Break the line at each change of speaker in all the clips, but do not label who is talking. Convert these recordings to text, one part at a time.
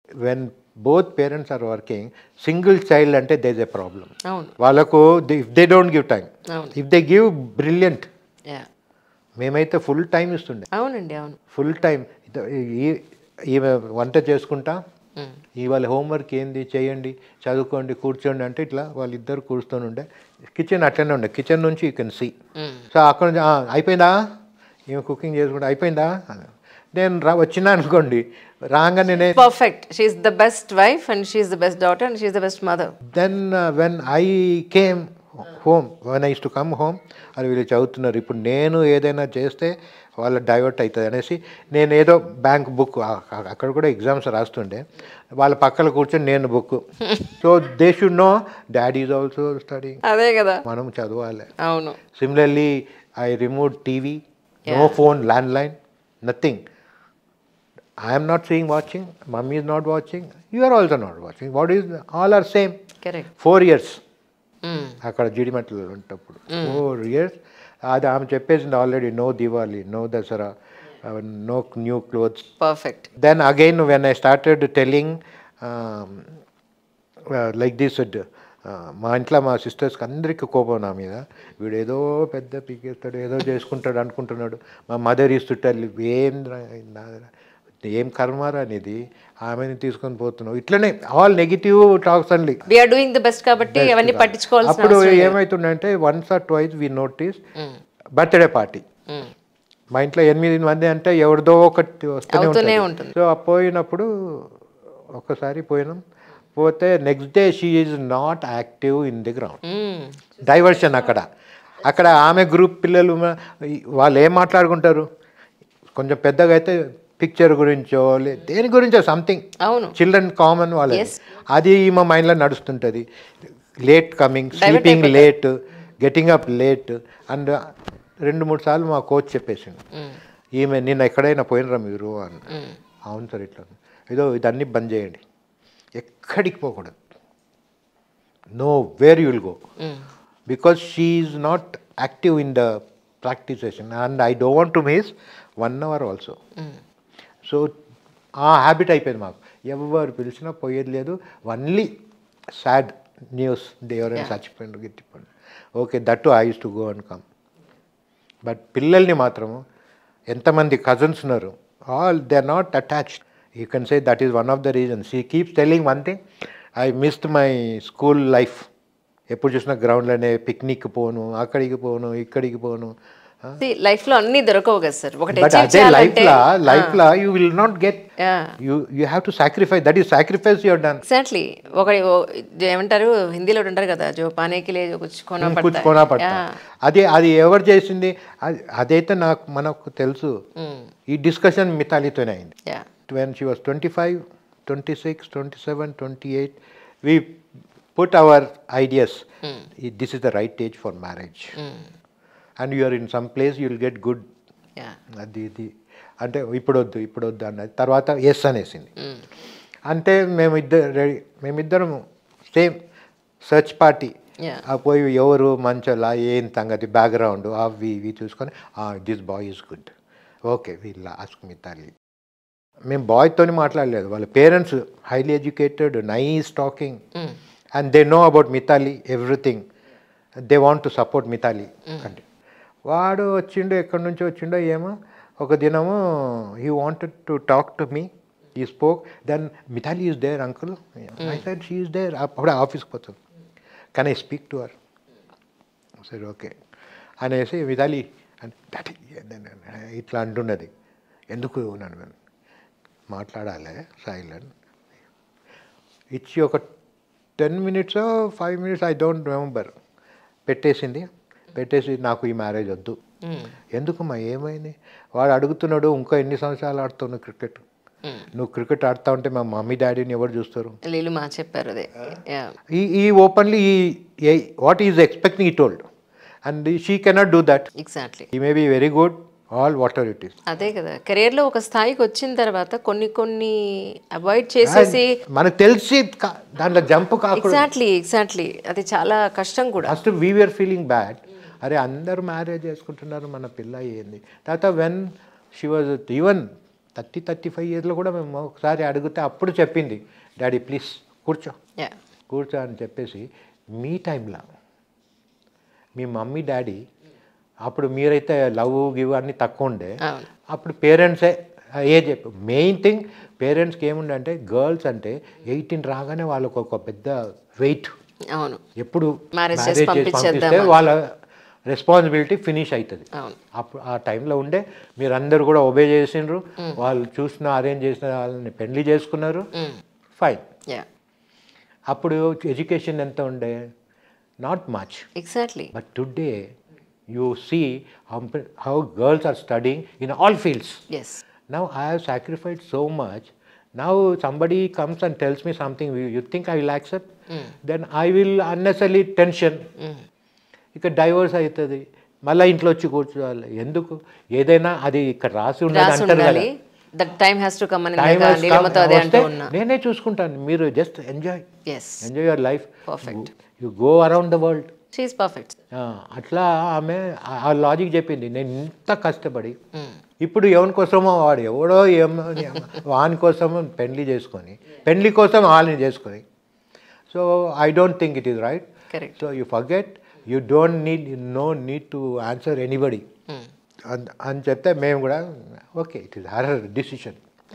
When both parents are working single child అంటే they is a problem
అవును
వాళ్ళకు if they don't give time
అవును
if they give brilliant
yeah
మేమైతే full time ఇస్తుండే
అవునండి అవును
ఫుల్ టైం ఈమె వంట చేసుకుంటా
Mm.
ఇవాళ హోంవర్క్ ఏంది చేయండి చదువుకోండి కూర్చోండి అంటే ఇట్లా వాళ్ళిద్దరు కూర్చొని ఉండే కిచెన్ అట్లనే ఉండే కిచెన్ నుంచి you can see
Mm.
So అక్కడ నుంచి "ఆ, అయిపోయిందా ఈమె కుకింగ్ చేసుకుంటే అయిపోయిందా అని. నేను రా వచ్చినా అనుకోండి రాగానే నేను
perfect she's the best wife and she's the best daughter and she's the best mother
then when I came home when I to come home అని వీళ్ళు చదువుతున్నారు ఇప్పుడు నేను ఏదైనా చేస్తే వాళ్ళ డైవర్ట్ అవుతుంది అనేసి నేను ఏదో బ్యాంక్ బుక్ అక్కడ కూడా ఎగ్జామ్స్ రాస్తుండే వాళ్ళ పక్కన కూర్చొని నేను book so they should know daddy is also study
అదే కదా
మనం చదవాలి
అవును
similarly I remove TV no phone land line nothing I'm not seeing watching mummy is not watching you are also not watching what is all are same
correct
four years అక్కడ జీడిమెట్లు ఉంటప్పుడు four years అది ఆమె చెప్పేసింది already no Diwali no Dasara no new clothes
perfect
then again when I started telling like this మా ఇంట్లో మా సిస్టర్స్కి అందరికీ కోపం నా మీద వీడు ఏదో పెద్ద పీకేస్తాడు ఏదో చేసుకుంటాడు అనుకుంటున్నాడు మా మదర్ ఈస్ చుట్టాలి ఏం రా- నాదిరా, ఏం కర్మారా అనేది ఆమెని తీసుకొని పోతున్నావు ఇట్లనే ఆల్ నెగిటివ్ టాక్స్ అండి
వీఆర్ డూయింగ్ ద బెస్ట్ కాబట్టి అవన్నీ పట్టించుకోవాల్సిన
అప్పుడు
అవసరం లేదు.
ఏమవుతుందంటే once or twice we notice birthday party
Mm.
మా ఇంట్లో ఎనిమిది మంది అంటే ఎవరిదో ఒకటి వస్తూనే
అవుతూనే
ఉంటుంది
ఉంటుంది.
సో ఆ పోయినప్పుడు ఒక్కసారి పోయినాం పోతే next day she is not active in the ground
Mm.
Diversion అక్కడ అక్కడ ఆమె గ్రూప్ పిల్లలు మ- ఈ- వాళ్ళు ఏం మాట్లాడుకుంటారు కొంచెం పెద్దగా అయితే పిక్చర్ గురించో లే దేని గురించో సంథింగ్
అవును
చిల్డ్రన్ కామన్ వాళ్ళ
Yes.
అది మా మైండ్లో నడుస్తుంటుంది late coming sleeping late getting up late and రెండు మూడు సార్లు మా కోచ్ చెప్పేసిండు
Mm.
ఈమె నిన్న ఎక్కడైనా పోయినరా మీరు అని
Mm.
అవును సార్ ఇట్లా ఏదో ఇదన్నీ బంద్ చేయండి ఎక్కడికి పోకూడదు no where you will go
Mm.
because she is not active in the practice session and I don't want to miss one hour also.
Mm.
So ఆ హ్యాబిట్ అయిపోయింది మాకు ఎవరు పిలిచినా పోయేది లేదు ఓన్లీ సాడ్ న్యూస్ ఎవరైనా చచ్చిపోయిండు గిట్టిపోయిండు okay that I use to go and come but పిల్లల్ని మాత్రము ఎంతమంది కజన్స్ ఉన్నారు all they are not attached you can say that is one of the reasons she keeps telling one thing I missed my school life ఎప్పుడు చూసినా గ్రౌండ్లోనే picnic పోను అక్కడికి పోను ఇక్కడికి పోను
life లో అన్ని దొరకవు కదా సార్ ఒకటి
బట్
achieve
అదే లైఫ్
చేయాలంటే
లా లైఫ్ లా you will not get
Yeah.
You you have to sacrifice that is sacrifice your done
exactly ఒక ఓ- ఏమంటారు హిందీలో ఒకటి ఉంటారు కదా జో పానేకి లే కుచ్ కోనా పడతా
కూర్చుకోనా పడతా అది అది ఎవరు చేసింది అది అదైతే నాకు మనకు తెలుసు ఈ డిస్కషన్ మితాలితోనే అయింది
yeah
when she was 25, 26, 27, 28, we put our ideas. i- This is the right age for marriage. And you are in some place, you will get good.
Yeah
అది ఇది అంటే ఇప్పుడు వద్దు ఇప్పుడు వద్దు అన్నది తర్వాత ఎస్ అనేసింది అంటే మేము ఇద్దరు రెడీ మేమిద్దరం సేమ్ సర్చ్ పార్టీ
Yeah.
ఆ పోయి ఎవరు మంచోళ్ళ ఏం సంగతి బ్యాక్గ్రౌండ్ అవి ఇవి చూసుకొని this boy is good okay వీళ్ళ ఆస్క్ మితాలి మేము బాయ్తోని మాట్లాడలేదు వాళ్ళ parents highly educated nice talking and they know about Mitali everything they want to support Mitali అంటే వాడు వచ్చిండు ఎక్కడి నుంచి వచ్చిండో ఏమో ఒక దినము he wanted to talk to me he spoke then Mitali is there uncle I side she is there అప్పుడే ఆఫీస్కి పోతుంది can I speak to her సరే ఓకే అనేసి మితాలి అంటే డాడీ ఇట్లా అంటున్నది ఎందుకు నన్ను మాట్లాడాలి సైలెంట్ ఇచ్చి ఒక ten minutes five minutes I don't remember పెట్టేసింది పెట్టేసి నాకు ఈ మ్యారేజ్ వద్దు ఎందుకమ్మా ఏమైంది వాడు అడుగుతున్నాడు ఇంకా ఎన్ని సంవత్సరాలు ఆడుతున్నావు క్రికెట్ నువ్వు క్రికెట్ ఆడుతా ఉంటే మా మమ్మీ డాడీని ఎవరు చూస్తారు
లీలు మా చెప్పారు అదే యా
ఈ he openly he what is expecting he told and she cannot do that
exactly
he may be very good all what ever it
is కదా కెరియర్ లో ఒక స్థాయికి వచ్చిన తర్వాత కొన్ని కొన్ని అవాయిడ్ చేసేసి
మనకు తెలిసి కా- దాంట్లో జంప్ కాకుండా
ఎగ్జాక్ట్లీ ఎగ్జాక్ట్లీ అది చాలా కష్టం కూడా
ఫస్ట్ వీఆర్ ఫీలింగ్ బ్యాడ్ అరే అందరూ మ్యారేజ్ చేసుకుంటున్నారు మన పిల్ల ఏంది తర్వాత when she was even thirty thirty five ఇయర్స్లో కూడా మేము ఒకసారి అడిగితే అప్పుడు చెప్పింది డాడీ ప్లీజ్ కూర్చో
యా
కూర్చో అని చెప్పేసి మీ టైంలో మీ మమ్మీ డాడీ అప్పుడు మీరైతే లవ్ గివ్ అన్నీ తక్కువ ఉండే
అవును
అప్పుడు పేరెంట్సే ఏజ్ మెయిన్ థింగ్ పేరెంట్స్కి ఏముండే అంటే గర్ల్స్ అంటే ఎయిటీన్ రాగానే వాళ్ళకు ఒక పెద్ద వెయిట్
అవును
ఎప్పుడు
Marriage చేసి
marriage చేసి
పంపించేద్దామా?
పంపిస్తే వాళ్ళ రెస్పాన్సిబిలిటీ ఫినిష్ అవుతుంది
అవును
అప్పుడు ఆ టైంలో ఉండే మీరు అందరు కూడా ఒబే చేసిండ్రు వాళ్ళు చూసిన అరేంజ్ చేసిన వాళ్ళని పెళ్లి చేసుకున్నారు ఫైన్
యా
అప్పుడు ఎడ్యుకేషన్ ఎంత ఉండే not much
exactly
but today you see how girls are studying in all fields
yes
Now I have sacrificed so much. Now somebody comes and tells me something, you you think I will accept? Then I will unnecessarily tension. ఇక divorce అవుతుంది మళ్ళీ ఇంట్లో వచ్చి కూర్చోవాలి ఎందుకు ఏదైనా అది ఇక్కడ రాసి ఉన్నది
రాసి
అంటారు కదా
ఉండాలి that time has to come అని
Time has come,
నీలమతో అదే అంటూ
వస్తే
ఉన్నా
నేనే చూసుకుంటాను మీరు just enjoy
as
enjoy your life
Perfect.
You go around the world
she is perfect
అట్లా ఆమె ఆ- ఆ లాజిక్ చెప్పింది నేను ఇంత కష్టపడి ఇప్పుడు ఎవరి కోసమో వాడు ఎవడో ఏమో వాని కోసం పెళ్లి చేసుకొని పెళ్లి కోసం వాళ్ళని చేసుకొని so I don't think it is right
correct
so you forget you don't need no need to answer anybody అని చెప్తే మేము కూడా okay it is her decision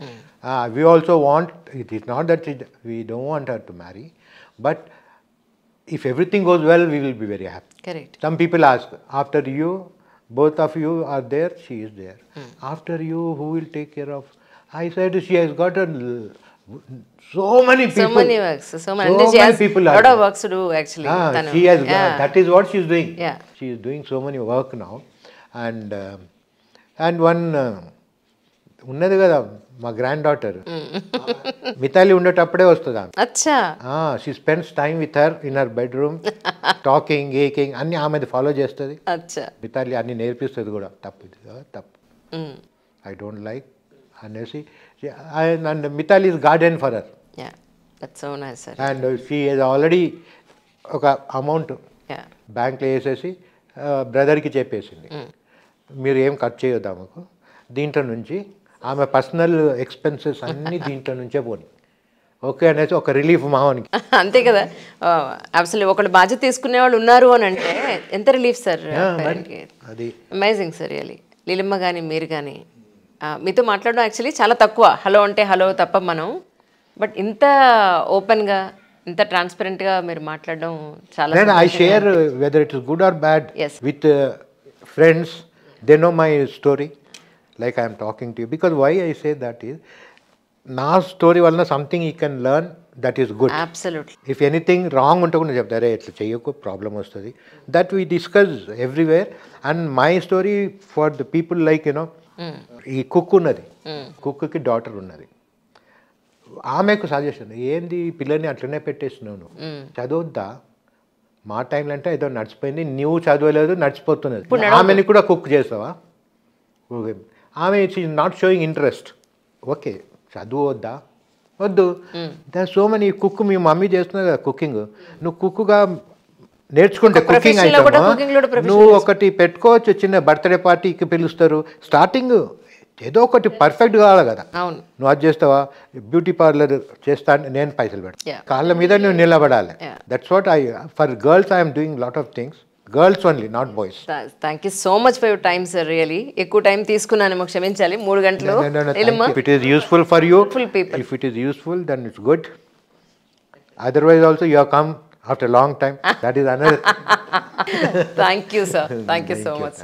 we also want it is not that we don't want her to marry but if everything goes well we will be very happy
correct
Some people ask, after you, both of you are there, she is there. After you, who will take care of? I said she has got a, l- so many people.
So many works so many
So
అంటే she
many
has
people are
lot of
there.
works to do actually
Ah,
తను
she has,
Yeah.
that is what she is doing.
Yeah.
She is doing so many work now. And, uh, and one, uh, ఉన్నది కదా మా grand daughter Mithali ఉండేటప్పుడే వస్తుంది ఆమె
అచ్చా
she spends time with her in her bedroom talking aching అన్ని ఆమెది follow చేస్తుంది
అచ్చా
మితాలి అన్ని నేర్పిస్తుంది కూడా తప్పు ఇది కదా, తప్పు
Mm.
ఐ డోంట్ లైక్ అనేసి and Mithali is garden for her
yeah that's so nice sir
and she has already ఒక అమౌంట్
యా
బ్యాంక్లో వేసేసి బ్రదర్కి చెప్పేసింది మీరు ఏం ఖర్చు చేయొద్దు ఆమెకు దీంట్లో నుంచి ఆమె పర్సనల్ ఎక్స్పెన్సెస్ అన్నీ దీంట్లో నుంచే పోని ఓకే అనేసి ఒక రిలీఫ్ మావానికి
అంతే కదా అసలు ఒకళ్ళు బాధ్యత తీసుకునే వాళ్ళు ఉన్నారు అని అంటే ఎంత రిలీఫ్ సార్
అది
అమేజింగ్ సార్ రియలీ లీలమ్మ కానీ మీరు కానీ మీతో మాట్లాడడం యాక్చువల్లీ చాలా తక్కువ హలో అంటే హలో తప్ప మనం బట్ ఇంత ఓపెన్గా ఇంత ట్రాన్స్పరెంట్గా మీరు మాట్లాడడం చాలా
Then I share uh, whether it is good or bad
Yes.
with uh, friends. They know my story, like I am talking to you. Because why I say that is, నా story వలన something you can learn that is good
absolutely
if anything wrong ఉంటే కూడా చెప్తారే ఇట్లా చెయ్యకు problem వస్తుంది that we discuss everywhere and my story for the people like you know ఈ cook ఉన్నది కుక్కి డాటర్ ఉన్నది ఆమెకు సజెషన్ ఏంది ఈ పిల్లని అట్లనే పెట్టేసినావు నువ్వు చదవద్దా మా టైంలో అంటే ఏదో నడిచిపోయింది నువ్వు చదవలేదు నడిచిపోతున్నది ఆమెని కూడా కుక్ చేస్తావా ఓకే ఆమె it's not showing interest okay చదవద్దా వద్దు దా సో మనీ కుక్ మీ మమ్మీ చేస్తున్నారు కదా కుకింగ్ నువ్వు కుక్గా నేర్చుకుంటే కుకింగ్
profession లో కూడా cooking లో కూడా
అయితే నువ్వు ఒకటి పెట్టుకోవచ్చు చిన్న బర్త్డే పార్టీకి పిలుస్తారు స్టార్టింగ్ ఏదో ఒకటి పర్ఫెక్ట్ కావాలి కదా
అవును
నువ్వు అది చేస్తావా బ్యూటీ పార్లర్ చేస్తా అంటే నేను పైసలు
Yeah.
పెడతా కాళ్ళ మీద నువ్వు నిలబడాలి
Yeah.
That's what I for girls I'm doing lot of things girls only not boys
thank you so much for your time sir really ఎక్కువ టైం తీసుకున్నానేమో క్షమించాలి మూడు గంటలు Leelamma
If it is useful for you,
Full people.
if it is useful, then it's good. Otherwise, also you have come after a long time. That is another.
Thank you sir thank you so much